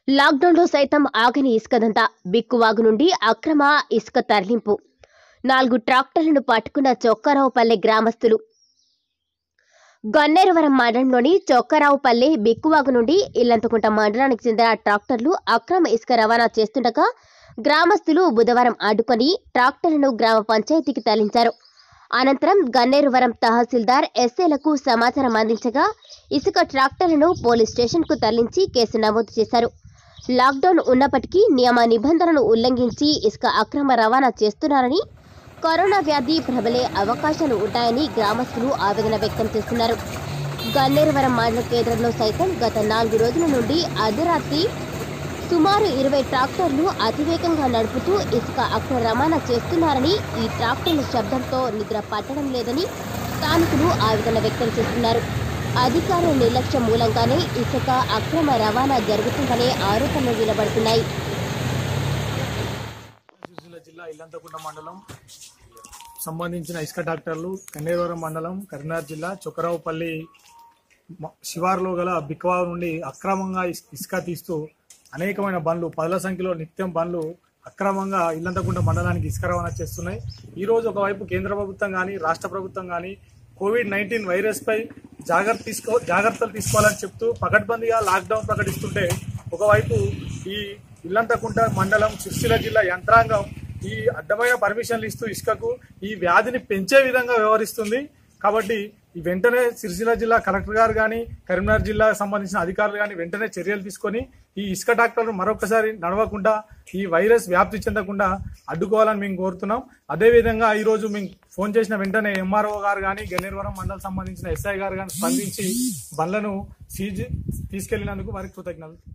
లాక్డౌన్లో సైతం ఆగని ఇసుకదంతా బిక్కువాగు నుండి అక్రమ ఇసుక తరలింపు నాలుగు ట్రాక్టర్లను పట్టుకున్న చొక్కారావుపల్లె గ్రామస్తులు గన్నేరువరం మండలంలోని చొక్కారావుపల్లె బిక్కువాగు నుండి ఇల్లంతకుంట మండలానికి చెందిన ట్రాక్టర్లు అక్రమ ఇసుక రవాణా చేస్తుండగా గ్రామస్తులు బుధవారం అడ్డుకొని ట్రాక్టర్లను గ్రామ పంచాయతీకి తరలించారు అనంతరం గన్నేరువరం తహసీల్దార్ ఎస్ఏలకు సమాచారం అందించగా ఇసుక ట్రాక్టర్లను పోలీస్ స్టేషన్కు తరలించి కేసు నమోదు చేశారు లాక్డౌన్ ఉన్నప్పటికీ నియమ నిబంధనలు ఉల్లంఘించి ఇసుక అక్రమ రవాణా చేస్తున్నారని కరోనా వ్యాధి ప్రబలే అవకాశాలు ఉంటాయని గ్రామస్తులు ఆవేదన వ్యక్తం చేస్తున్నారు గన్నేరువరం మండల కేంద్రంలో సైతం గత నాలుగు రోజుల నుండి అర్ధరాత్రి సుమారు ఇరవై ట్రాక్టర్లు అతివేగంగా నడుపుతూ ఇసుక అక్రమ రవాణా చేస్తున్నారని ఈ ట్రాక్టర్ల శబ్దంతో నిద్ర పట్టడం లేదని స్థానికులు ఆవేదన వ్యక్తం చేస్తున్నారు అధికారుల నిర్లక్ష్యం మూలంగానే ఇసుక అక్రమ రవాణా జరుగుతుందనే ఆరోపణలు వినబడుతున్నాయి సిరిసిల్ల జిల్లా ఇల్లంతకుంట మండలం సంబంధించిన ఇసుక డాక్టర్లు కన్నేరవరం మండలం కరీంనగర్ జిల్లా చొక్కరావుపల్లి మ- శివారులో గల బిక్వా నుండి అక్రమంగా ఇస్- ఇసుక తీస్తూ అనేకమైన బండ్లు పదుల సంఖ్యలో నిత్యం బండ్లు అక్రమంగా ఇల్లంతకుంట మండలానికి ఇసుక రవాణా చేస్తున్నాయి ఈ రోజు ఒకవైపు కేంద్ర ప్రభుత్వం కానీ రాష్ట్ర ప్రభుత్వం కానీ కోవిడ్ నైన్టీన్ వైరస్ పై జాగ్రత్త తీసుకో జాగ్రత్తలు తీసుకోవాలని చెప్తూ పకడ్బందీగా లాక్డౌన్ ప్రకటిస్తుంటే ఒకవైపు ఈ ఇల్లంతకుంట మండలం సిరిసిల్ల జిల్లా యంత్రాంగం ఈ అడ్డమైన పర్మిషన్లు ఇస్తూ ఇసుకకు ఈ వ్యాధిని పెంచే విధంగా వ్యవహరిస్తుంది కాబట్టి ఈ వెంటనే సిరిసిల్ల జిల్లా కలెక్టర్ గారు కానీ కరీంనగర్ జిల్లాకు సంబంధించిన అధికారులు కానీ వెంటనే చర్యలు తీసుకొని ఈ ఇసుక డాక్టర్లు మరొకసారి నడవకుండా ఈ వైరస్ వ్యాప్తి చెందకుండా అడ్డుకోవాలని మేము కోరుతున్నాం అదేవిధంగా ఈ రోజు మేము ఫోన్ చేసిన వెంటనే ఎంఆర్ఓ గారు కానీ గన్నేరువరం మండలం సంబంధించిన ఎస్ఐ గారు కానీ స్పందించి బండ్లను సీజ్ తీసుకెళ్లినందుకు వారికి కృతజ్ఞతలు